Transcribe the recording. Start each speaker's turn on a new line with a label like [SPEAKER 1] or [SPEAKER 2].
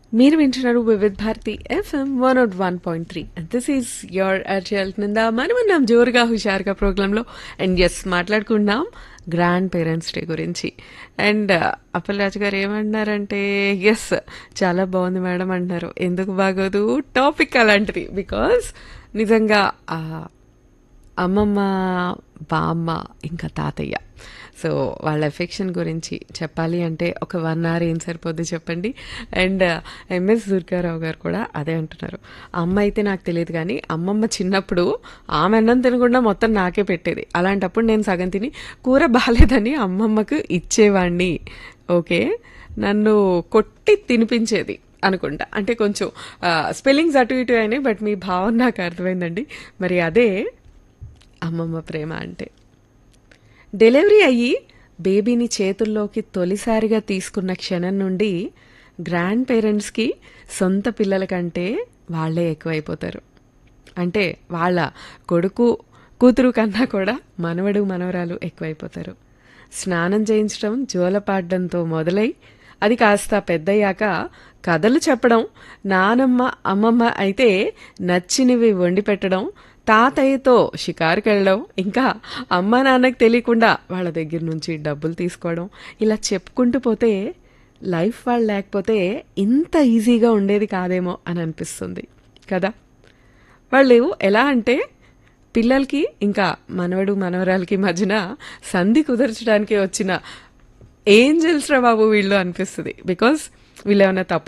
[SPEAKER 1] మీరు వింటున్నారు Vividh Bharati FM one out one point three this is your అర్చల్ నిందా మనం ఉన్నాం జోరుగా హుషారుగా ప్రోగ్రాంలో అండ్ ఎస్ మాట్లాడుకున్నాం గ్రాండ్ పేరెంట్స్ డే గురించి అండ్ అప్పలరాజు గారు ఏమన్నారంటే ఎస్ చాలా బాగుంది మేడం అంటున్నారు ఎందుకు బాగోదు టాపిక్ అలాంటిది బికాస్ నిజంగా ఆ అమ్మమ్మ బామ్మ ఇంకా తాతయ్య సో వాళ్ళ ఎఫెక్షన్ గురించి చెప్పాలి అంటే ఒక వన్ అవర్ ఏం సరిపోద్ది చెప్పండి అండ్ ఎంఎస్ దుర్గారావు గారు కూడా అదే అంటున్నారు అమ్మ అయితే నాకు తెలియదు కానీ అమ్మమ్మ చిన్నప్పుడు ఆమె అన్నం తినకుండా మొత్తం నాకే పెట్టేది అలాంటప్పుడు నేను సగం తిని కూర బాగాలేదని అమ్మమ్మకు ఇచ్చేవాడిని ఓకే నన్ను కొట్టి తినిపించేది అనుకుంటా అంటే కొంచెం స్పెల్లింగ్స్ అటు ఇటు అయినాయి బట్ మీ భావన నాకు అర్థమైందండి మరి అదే అమ్మమ్మ ప్రేమ అంటే డెలివరీ అయ్యి బేబీని చేతుల్లోకి తొలిసారిగా తీసుకున్న క్షణం నుండి గ్రాండ్ పేరెంట్స్కి సొంత పిల్లల కంటే వాళ్ళే ఎక్కువైపోతారు అంటే వాళ్ళ కొడుకు కూతురు కన్నా కూడా మనవడు మనవరాలు ఎక్కువైపోతారు స్నానం చేయించడం జోలపాడడంతో మొదలై అది కాస్త పెద్దయ్యాక కథలు చెప్పడం నానమ్మ అమ్మమ్మ అయితే నచ్చినవి వండి పెట్టడం తాతయ్యతో షికారుకి వెళ్ళడం ఇంకా అమ్మ నాన్నకి తెలియకుండా వాళ్ళ దగ్గర నుంచి డబ్బులు తీసుకోవడం ఇలా చెప్పుకుంటూ పోతే లైఫ్ వాళ్ళు లేకపోతే ఇంత ఈజీగా ఉండేది కాదేమో అని అనిపిస్తుంది కదా వాళ్ళు ఎలా అంటే పిల్లలకి ఇంకా మనవడు మనవరాలకి మధ్యన సంధి కుదర్చడానికి వచ్చిన ఏంజల్స్ రా బాబు వీళ్ళు అనిపిస్తుంది బికాస్ వీళ్ళు ఏమైనా తప్పు